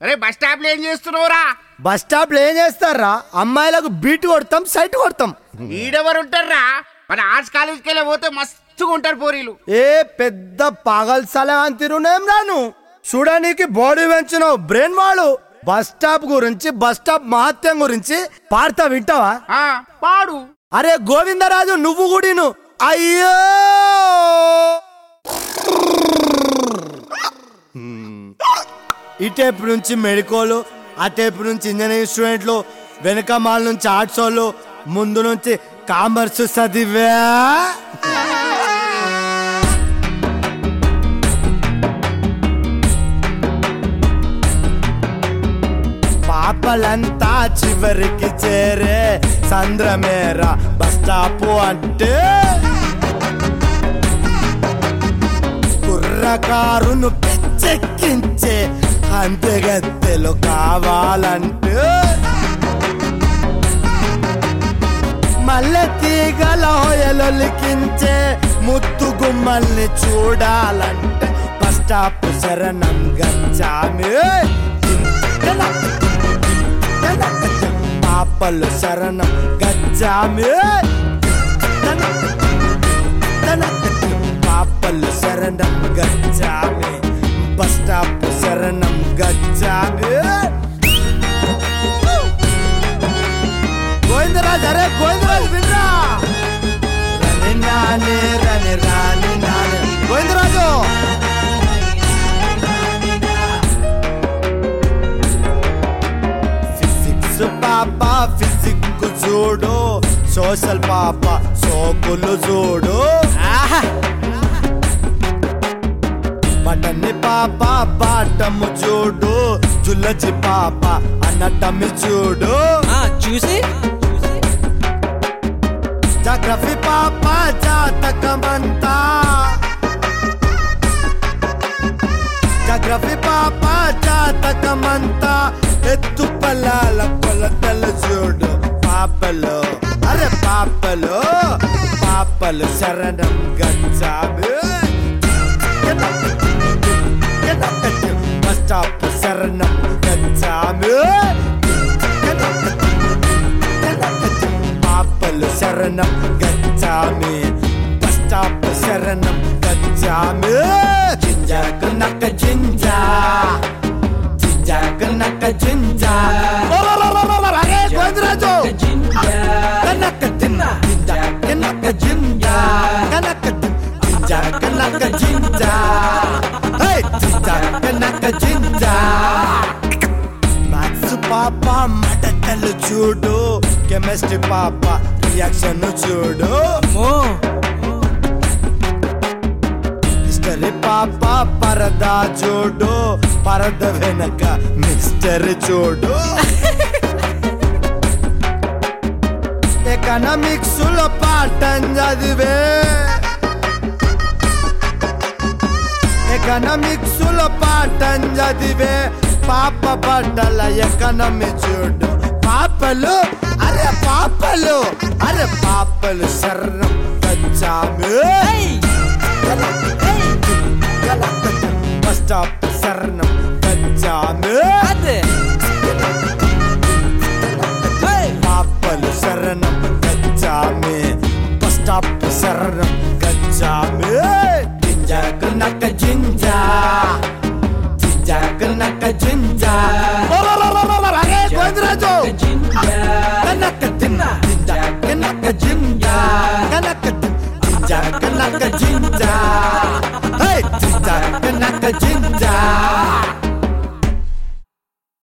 అరే bus stop లో ఏం చేస్తున్నావురా బస్ స్టాప్ లో ఏం చేస్తారా అమ్మాయిలకు బీట్ కొడతాం సైట్ కొడతాం ఈడెవరు ఉంటారా మన ఆర్ట్స్ కాలేజ్కి వెళ్ళి పోతే మస్తుగా ఉంటారు పోరీలు ఏ పెద్ద పాగల్ సలహాన్ తిరునేం రాను చూడడానికి బాడీ పెంచినావు బ్రెయిన్ వాడు బస్ స్టాప్ గురించి బస్ స్టాప్ మహత్యం గురించి పాడతా వింటావా ఆ పాడు అరే గోవిందరాజు నువ్వు కూడాను అయ్యో ఈ టైప్ నుంచి మెడికోలు ఆ టైప్ నుంచి ఇంజనీరింగ్ స్టూడెంట్లు వెనక మాల నుంచి ఆర్ట్స్ వాళ్ళు ముందు నుంచి కామర్స్ చదివా పాపలంతా చివరికి చేరే సంద్రమేర బస్ స్టాప్ అంటే కుర్రకారును పిచ్చెక్కించే అంతెగత్తెలు కావాలంటే మల్లె తీగల హొయలొలికించే ముత్తు గుమ్మల్ని చూడాలంటే బస్ స్టాప్ శరణం గచ్చామి పాపలు శరణం గచ్చామి పాపలు శరణం గచ్చామి బస్ స్టాప్ శరణం గచ్చామి గోవిందరాజ్ అరే గోవిందరాజ్ వినరా రని నాని రని రాని నాని గోవిందరాజు ఫిజిక్స్ పాప ఫిజిక్స్ చూడు సోషల్ పాప సోకులు చూడు బటన్ని పాప పాఠము చూడు జుల్లచి పాప అన్నటమి చూడు ఆ చూసి జాగ్రఫీ పాప జాతకమంతా జాగ్రఫీ పాప జాతకమంతా ఎత్తు పల్లాల కొలతలు చూడు పాపలు అరే పాపలు పాపలు శరణం గచ్చామి బస్ స్టాప్ శరణం గచ్చామి పాపలు శరణం గచ్చామి బస్ స్టాప్ శరణం గచ్చామి జింజాకు నక్క జింజా జింజాకు నక్క జింజా అరే గోవిందరాజు కనక తిన్న జింజా కనక జింజా కనక జింజా కనక జింజా హే జింజా కనక జింజా మ్యాథ్స్ పాప మటకలు చూడు కెమిస్ట్రీ పాప రియాక్షన్ చూడు మో హిస్టరీ పాప పరదా చూడు పరద వెనక మిస్టర్ చూడు ఎకనామిక్స్ లో పాఠం చదివే ఎకనామిక్స్ లో పాఠం చదివే పాప బట్టల ఎకనమి చూడు పాపలు అరే పాపలు అరే పాపలు శరణం వచ్చాము బస్ స్టాప్ శరణం వచ్చాము అదే పాపలు శరణం గచ్చామి బస్ స్టాప్ శరణం గచ్చామి జింజాకు నక్క జింజా జింజాకు నక్క జింజా అరే గోవిందరాజు కనక తిన్న జింజా కనక జింజా కనక జింజా కనక జింజా హే జింజా కనక జింజా